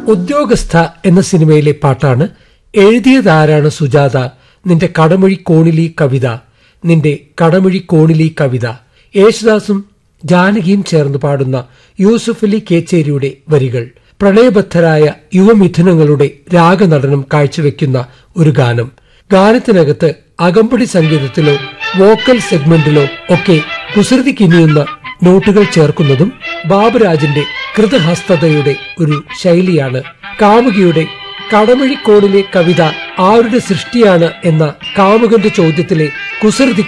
ഉദ്യോഗസ്ഥ എന്ന സിനിമയിലെ പാട്ടാണ് എഴുതിയതാരാണ് സുജാത നിന്റെ കടമൊഴി കോണിലി കവിത നിന്റെ കടമൊഴി കോണിലി കവിത യേശുദാസും ജാനകിയും ചേർന്ന് പാടുന്ന യൂസുഫ് അലി കേച്ചേരിയുടെ വരികൾ പ്രണയബദ്ധരായ യുവമിഥുനങ്ങളുടെ രാഗനടനം കാഴ്ചവെക്കുന്ന ഒരു ഗാനം ഗാനത്തിനകത്ത് അകമ്പടി സംഗീതത്തിലോ വോക്കൽ സെഗ്മെന്റിലോ ഒക്കെ കുസൃതിക്കിനിയുന്ന നോട്ടുകൾ ചേർക്കുന്നതും ബാബുരാജിന്റെ കൃതഹസ്തതയുടെ ഒരു ശൈലിയാണ് കാമുകിയുടെ കടമഴിക്കോണിലെ കവിത ആരുടെ സൃഷ്ടിയാണ് എന്ന കാമുകന്റെ ചോദ്യത്തിലെ കുസൃതി